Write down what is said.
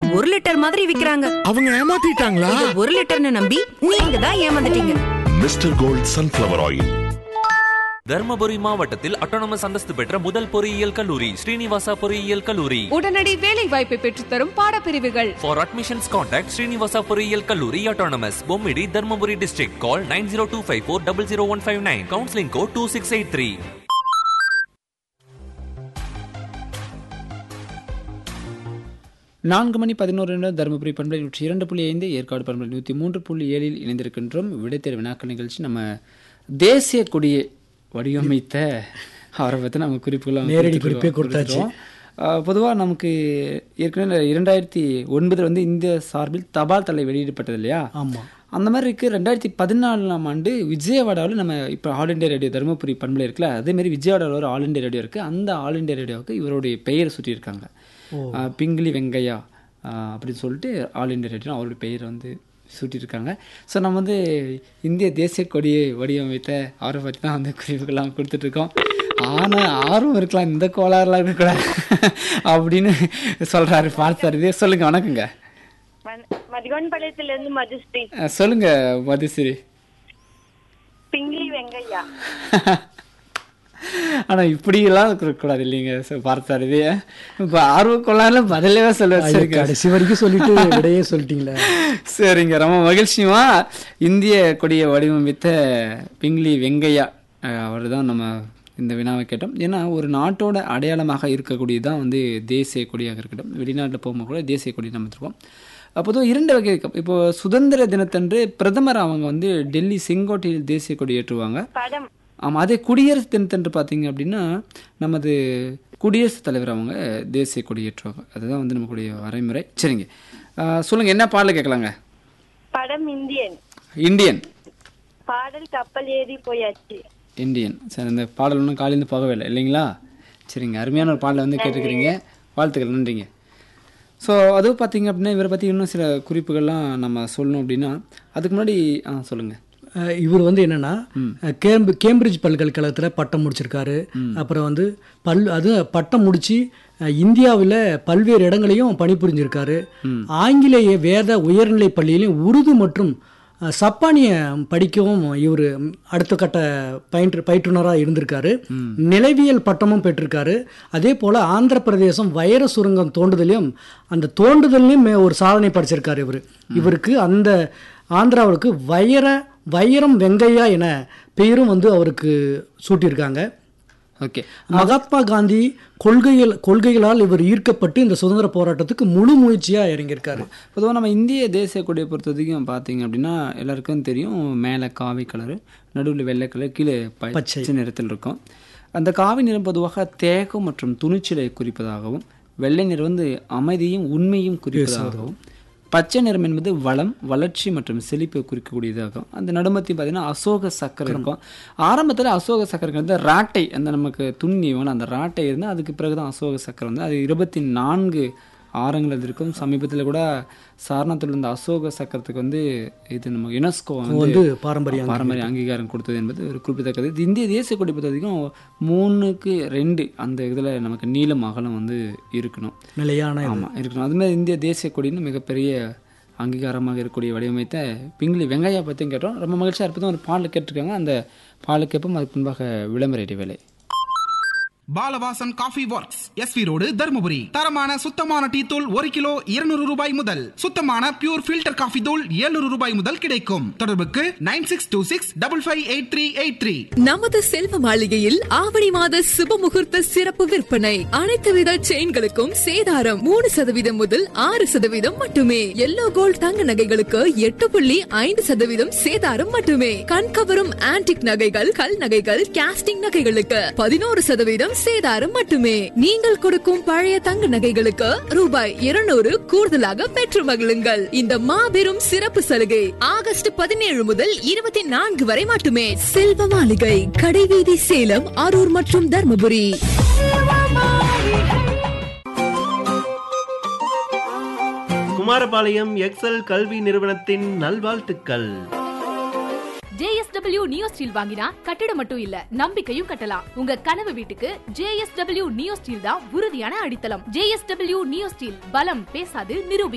ஒரு லிட்டர் மாதிரி விக்கிறாங்க அவங்க ஏமாத்திட்டாங்களா இத ஒரு லிட்டர்னு நம்பி நீங்க தான் ஏமாந்துட்டீங்க mister gold sunflower oil Dharmapuri மாவட்டத்தில் அட்டானமஸ் அந்தஸ்து பெற்ற முதல் பொறியியல் கல்லூரி ஸ்ரீனிவாசா பொறியியல் கல்லூரி உடனடி வேலை வாய்ப்பை பெற்றுத்தரும் பாடப்பிரிவுகள் ஃபார் அட்மிஷன்ஸ் கான்டாக்ட் ஸ்ரீனிவாசா பொறியியல் கல்லூரி autonomous Bommidi Dharmapuri district call nine zero two five four double zero one five nine counselling code two six eight three நான்கு மணி பதினோரு நிமிடம் தருமபுரி பண்பலை நூற்றி இரண்டு புள்ளி ஐந்து ஏற்காடு பண்பலை நூற்றி மூன்று புள்ளி ஏழில் இணைந்திருக்கின்றோம் விடைத்தேர் வினாக்கள் நிகழ்ச்சி நம்ம தேசிய கொடியை வடிவமைத்த அவரை பற்றி நம்ம குறிப்புகளை நேரடி குறிப்பே கொடுத்தாச்சு. பொதுவாக நமக்கு ஏற்கனவே இரண்டாயிரத்தி ஒன்பதில் வந்து இந்திய சார்பில் தபால் தலை வெளியிடப்பட்டது இல்லையா ஆமா அந்த மாதிரி இருக்குது ரெண்டாயிரத்தி பதினாலாம் ஆண்டு விஜயவாடாவில் நம்ம இப்போ ஆல் இண்டியா ரேடியோ தருமபுரி பண்பலை இருக்குல்ல அதேமாரி விஜயவாடாவில் ஒரு ஆல் இண்டியா ரேடியோ இருக்குது அந்த ஆல் இண்டியா ரேடியோவுக்கு இவருடைய பெயரை சுட்டியிருக்காங்க ஆஹ் பிங்கிலி வெங்கையா ஆஹ் அப்படின்னு சொல்லிட்டு ஆல் இண்டியா ரேடியோ அவருடைய பெயரை வந்து சூட்டியிருக்காங்க ஸோ நம்ம வந்து இந்திய தேசிய கொடியை வடிவமைத்த அவரை பற்றி தான் வந்து குறிப்புகள்லாம் கொடுத்துட்ருக்கோம் ஆனால் ஆர்வம் இருக்கலாம் இந்த கோளாறுலாம் இருக்கக்கூடாது அப்படின்னு சொல்கிறாரு பார்த்தாரு இதே சொல்லுங்கள் வணக்கங்க மதிகோன்பாளையத்துல இருந்து மதுஸ்ரீ அஹ் சொல்லுங்க மதுஸ்ரீ பிங்லி வெங்கையா ஆனா இப்படி எல்லாம் இருக்கக்கூடாது இல்லைங்க சார் பார்த்தாரு இது இப்போ ஆர்வம் கொள்ளாத பதிலவே சொல்ல ஐயோ, சரிங்க கடைசி வரைக்கும் சொல்லிட்டு விடையே சொல்லிட்டீங்களே சரிங்க ரொம்ப மகிழ்ச்சியுமா இந்திய கொடியை வடிவமைத்த பிங்லி வெங்கையா அவர் தான் நம்ம இந்த வினாவை கேட்டோம் ஏன்னா ஒரு நாட்டோட அடையாளமாக இருக்கக்கூடியதான் வந்து தேசிய கொடியாக இருக்கட்டும் வெளிநாட்டில் போகும்போது கூட தேசிய கொடி நம்ம வச்சுருக்கோம் பொதுவாக இரண்டு வகை இருக்கு இப்போ சுதந்திர தினத்தன்று பிரதமர் அவங்க வந்து டெல்லி செங்கோட்டையில் தேசிய கொடி ஏற்றுவாங்க படம் ஆமாம் அதே குடியரசு தினத்தன்று பார்த்தீங்க அப்படின்னா நமது குடியரசுத் தலைவர் அவங்க தேசிய கொடி ஏற்றுவாங்க அதுதான் வந்து நம்மளுடைய வரைமுறை சரிங்க ஆஹ் சொல்லுங்க என்ன பாடல் கேட்கலாங்க படம் இந்தியன் இந்தியன் பாடல் கப்பல் ஏறி போயாச்சு இந்தியன் சரி இந்த பாடல் ஒன்றும் காலையிலேருந்து போகவே இல்லை இல்லைங்களா சரிங்க அருமையான ஒரு பாடலை வந்து கேட்டுக்கிறீங்க வாழ்த்துக்கள் நன்றிங்க ஸோ அதுவும் பார்த்தீங்க அப்படின்னா இவரை பற்றி இன்னும் சில குறிப்புகள்லாம் நம்ம சொல்லணும் அப்படின்னா அதுக்கு முன்னாடி ஆ சொல்லுங்கள் அஹ் இவர் வந்து என்னன்னா அஹ் கேம்பு கேம்பிரிட்ஜ் பல்கலைக்கழகத்தில் பட்டம் முடிச்சிருக்காரு அப்புறம் வந்து பல் அது பட்டம் முடிச்சு இந்தியாவில் பல்வேறு இடங்களையும் பணிபுரிஞ்சிருக்காரு ஆங்கிலேய வேத உயர்நிலை பள்ளியிலையும் உருது மற்றும் அஹ், சப்பானிய படிக்கவும் இவர் அடுத்த கட்ட பயின்று பயிற்றுனராக இருந்திருக்காரு நிலவியல் பட்டமும் பெற்றிருக்காரு அதே போல் ஆந்திர பிரதேசம் வைர சுரங்கம் தோண்டுதலையும் அந்த தோண்டுதல்லையும் மே- ஒரு சாதனை படைச்சிருக்காரு இவர் இவருக்கு அந்த ஆந்திராவிற்கு வைர வைரம் வெங்கையா என பெயரும் வந்து அவருக்கு சூட்டியிருக்காங்க ஓகே மகாத்மா காந்தி கொள்கைகள் கொள்கைகளால் இவர் ஈர்க்கப்பட்டு இந்த சுதந்திர போராட்டத்துக்கு முழு முயற்சியாக இறங்கியிருக்காரு பொதுவாக நம்ம இந்திய தேசிய கொடியை பொறுத்த வரைக்கும் பார்த்தீங்க அப்படின்னா எல்லாருக்கும் தெரியும் மேலே காவி கலரு நடுவில் வெள்ளை கலர் கீழே ப- பச்சை. பச்சை நிறத்தில் இருக்கும் அந்த காவி நிறம் பொதுவாக தேகம் மற்றும் துணிச்சலை குறிப்பதாகவும் வெள்ளை நிறம் வந்து அமைதியும் உண்மையும் குறிப்பதாகவும் பச்சை நிறம் என்பது வளம் வளர்ச்சி மற்றும் செழிப்பை குறிக்கக்கூடியதாகும் அந்த நடுமத்தையும் பார்த்தீங்கன்னா அசோக சக்கரம் இருக்கும் ஆரம்பத்தில் அசோக சக்கரம் வந்து ராட்டை அந்த நமக்கு துண்ணி வேணும் அந்த ராட்டை இருந்தால் அதுக்கு பிறகு தான் அசோக சக்கரம் வந்து அது இருபத்தி நான்கு ஆரங்கள் அது இருக்கும் சமீபத்தில் கூட சாரணத்தில் இருந்த அசோக சக்கரத்துக்கு வந்து இது நம்ம யுனெஸ்கோ வந்து பாரம்பரிய பாரம்பரிய அங்கீகாரம் கொடுத்தது என்பது ஒரு குறிப்பிடத்தக்கது இது இந்திய தேசிய கொடி பொறுத்த வரைக்கும் மூணுக்கு ரெண்டு அந்த இதில் நமக்கு நீளம் அகலம் வந்து இருக்கணும் நிலையான இது. ஆமாம் இருக்கணும் அதுமாதிரி இந்திய தேசிய கொடின்னு மிகப்பெரிய அங்கீகாரமாக இருக்கக்கூடிய வடிவமைத்த பிங்கிலி வெங்காயா பற்றியும் கேட்டோம் ரொம்ப மகிழ்ச்சியாக இருப்பதும் ஒரு பாடல் கேட்டிருக்காங்க அந்த பாடல் கேட்போம் அதுக்கு முன்பாக விளம்பர இடைவேளை Balavasan coffee works SV road Dharmapuri தரமான சுத்தமான டீ தூள் ஒரு கிலோ இருநூறு ரூபாய் முதல் சுத்தமான பியூர் ஃபில்டர் காஃபி தூள் 700 ரூபாய் முதல் கிடைக்கும் தொடர்புக்கு nine six two six double five eight three eight three நமது செல்வ மாளிகையில் ஆவணி மாத சுப முகூர்த்த சிறப்பு விற்பனை அனைத்து வித செயின்களுக்கும் சேதாரம் மூணு சதவீதம் முதல் ஆறு சதவீதம் மட்டுமே எல்லோ கோல்ட் தங்க நகைகளுக்கு எட்டு புள்ளி ஐந்து சதவீதம் சேதாரம் மட்டுமே கண்கவரும் ஆன்டிக் நகைகள் கல் நகைகள் கேஸ்டிங் நகைகளுக்கு பதினோரு சதவீதம் சேதாரம் மட்டுமே நீங்கள் கொடுக்கும் பழைய தங்க நகைகளுக்கு ரூபாய் இருநூறு கூடுதலாக பெற்று மகிழுங்கள் இந்த மாபெரும் சிறப்பு சலுகை ஆகஸ்ட் பதினேழு முதல் இருபத்தி நான்கு வரை மட்டுமே செல்வ மாளிகை கடைவீதி சேலம் அரூர் மற்றும் தர்மபுரி குமாரபாளையம் எக்ஸல் கல்வி நிறுவனத்தின் நல்வாழ்த்துக்கள் ஜேஎஸ்டபிள்யூ நியோ ஸ்டீல் வாங்கினா கட்டிடம் மட்டும் இல்ல நம்பிக்கையும் கட்டலாம் உங்க கனவு வீட்டுக்கு ஜேஎஸ்டபிள்யூ நியோ ஸ்டீல் தான் உறுதியான அடித்தளம் ஜேஎஸ்டபிள்யூ நியோ ஸ்டீல் பலம் பேசாது நிரூபி